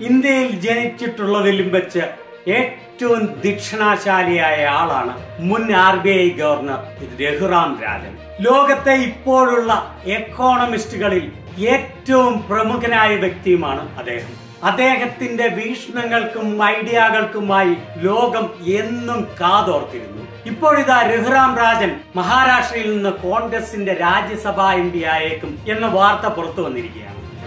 ഇന്ത്യയിൽ ജനിച്ചിട്ടുള്ളതിലും വെച്ച് ഏറ്റവും ദക്ഷിണാശാലിയായ ആളാണ് മുൻ R B I governor Raghuram Rajan ലോകത്തെ ഇപ്പോഴുള്ള എക്കോണമിസ്റ്റുകളിൽ ഏറ്റവും പ്രമുഖനായ വ്യക്തിയുമാണ് അദ്ദേഹം അദ്ദേഹത്തിന്റെ വീക്ഷണങ്ങൾക്കും ഐഡിയകൾക്കുമായി ലോകം എന്നും കാതോർത്തിരുന്നു ഇപ്പോഴിതാ രഘുറാം രാജൻ മഹാരാഷ്ട്രയിൽ നിന്ന് കോൺഗ്രസിന്റെ രാജ്യസഭാ എം പി ആയേക്കും എന്ന വാർത്ത പുറത്തു വന്നിരിക്കുകയാണ്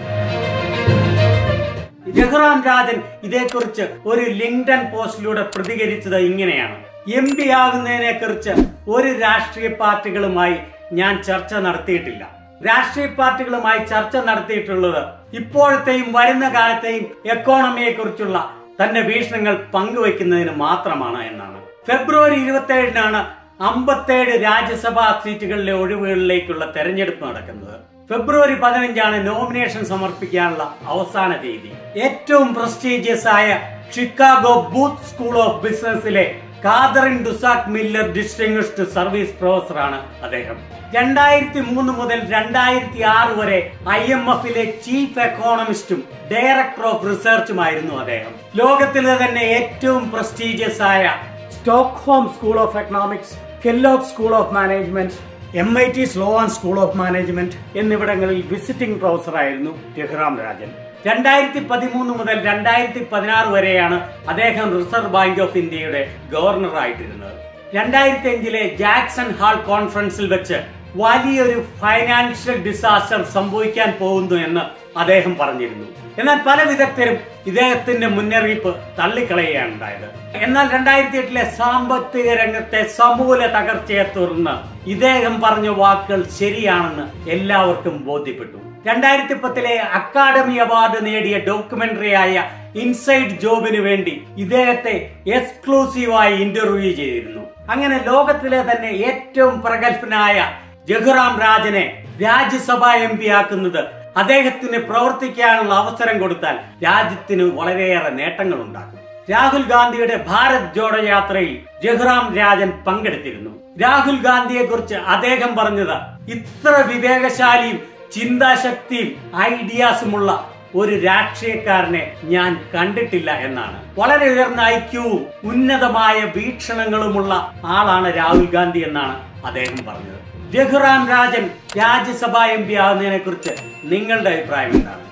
രഘുറാം രാജൻ ഇതേക്കുറിച്ച് ഒരു ലിങ്ക്ഡൻ പോസ്റ്റിലൂടെ പ്രതികരിച്ചത് ഇങ്ങനെയാണ് എം പി ആകുന്നതിനെ കുറിച്ച് ഒരു രാഷ്ട്രീയ പാർട്ടികളുമായി ഞാൻ ചർച്ച നടത്തിയിട്ടില്ല രാഷ്ട്രീയ പാർട്ടികളുമായി ചർച്ച നടത്തിയിട്ടുള്ളത് ഇപ്പോഴത്തെയും വരുന്ന കാലത്തെയും എക്കോണമിയെ കുറിച്ചുള്ള തന്റെ വീക്ഷണങ്ങൾ പങ്കുവയ്ക്കുന്നതിന് മാത്രമാണ് എന്നാണ് ഫെബ്രുവരി ഇരുപത്തി ഏഴിനാണ് അമ്പത്തേഴ് രാജ്യസഭാ സീറ്റുകളിലെ ഒഴിവുകളിലേക്കുള്ള തെരഞ്ഞെടുപ്പ് നടക്കുന്നത് ഫെബ്രുവരി പതിനഞ്ചാണ് നോമിനേഷൻ സമർപ്പിക്കാനുള്ള അവസാന തീയതി ഏറ്റവും പ്രസ്റ്റീജിയസ് ആയ ഷിക്കാഗോ ബൂത്ത് സ്കൂൾ ഓഫ് ബിസിനസ്സിലെ Katherine Dusak Miller distinguished service പ്രൊഫസറാണ് അദ്ദേഹം രണ്ടായിരത്തി മൂന്ന് മുതൽ രണ്ടായിരത്തി ആറ് വരെ ഐ എം എഫിലെ ചീഫ് എക്കോണമിസ്റ്റും ഡയറക്ടർ ഓഫ് റിസർച്ചുമായിരുന്നു അദ്ദേഹം ലോകത്തിലെ തന്നെ ഏറ്റവും പ്രസ്റ്റീജിയസ് ആയ Stockholm school of economics Kellogg school of management M I T Sloan school of management എന്നിവിടങ്ങളിൽ വിസിറ്റിംഗ് പ്രൊഫസറായിരുന്നു രഘുറാം രാജൻ രണ്ടായിരത്തി പതിമൂന്ന് മുതൽ രണ്ടായിരത്തി പതിനാറ് വരെയാണ് അദ്ദേഹം റിസർവ് ബാങ്ക് ഓഫ് ഇന്ത്യയുടെ ഗവർണറായിട്ടിരുന്നത് രണ്ടായിരത്തി അഞ്ചിലെ ജാക്സൺ ഹാൾ കോൺഫറൻസിൽ വെച്ച് വലിയൊരു ഫൈനാൻഷ്യൽ ഡിസാസ്റ്റർ സംഭവിക്കാൻ പോകുന്നു എന്ന് അദ്ദേഹം പറഞ്ഞിരുന്നു എന്നാൽ പല വിദഗ്ധരും ഇദ്ദേഹത്തിന്റെ മുന്നറിയിപ്പ് തള്ളിക്കളയുകയാണ് ഉണ്ടായത് എന്നാൽ രണ്ടായിരത്തി എട്ടിലെ സാമ്പത്തിക രംഗത്തെ സമൂല തകർച്ചയെ തുടർന്ന് ഇദ്ദേഹം പറഞ്ഞ വാക്കുകൾ ശരിയാണെന്ന് എല്ലാവർക്കും ബോധ്യപ്പെട്ടു രണ്ടായിരത്തി പത്തിലെ അക്കാദമി അവാർഡ് നേടിയ ഡോക്യുമെന്ററിയായ ഇൻസൈഡ് ജോബിന് വേണ്ടി ഇദ്ദേഹത്തെ എക്സ്ക്ലൂസീവായി ഇന്റർവ്യൂ ചെയ്തിരുന്നു അങ്ങനെ ലോകത്തിലെ തന്നെ ഏറ്റവും പ്രഗത്ഭനായ ജഹുറാം രാജനെ രാജ്യസഭാ എം പി ആക്കുന്നത് അദ്ദേഹത്തിന് പ്രവർത്തിക്കാനുള്ള അവസരം കൊടുത്താൽ രാജ്യത്തിന് വളരെയേറെ നേട്ടങ്ങൾ ഉണ്ടാക്കും രാഹുൽ ഗാന്ധിയുടെ ഭാരത് ജോഡോ യാത്രയിൽ ജഹ്റാം രാജൻ പങ്കെടുത്തിരുന്നു രാഹുൽ ഗാന്ധിയെ കുറിച്ച് അദ്ദേഹം പറഞ്ഞത് ഇത്ര വിവേകശാലിയും ചിന്താശക്തിയും ഐഡിയാസുമുള്ള ഒരു രാഷ്ട്രീയക്കാരനെ ഞാൻ കണ്ടിട്ടില്ല എന്നാണ് വളരെ ഉയർന്ന ഐക്യവും ഉന്നതമായ വീക്ഷണങ്ങളുമുള്ള ആളാണ് രാഹുൽ ഗാന്ധി എന്നാണ് അദ്ദേഹം പറഞ്ഞത് രഘുറാം രാജൻ രാജ്യസഭാ എം പി ആകുന്നതിനെ കുറിച്ച് നിങ്ങളുടെ അഭിപ്രായം എന്താണ്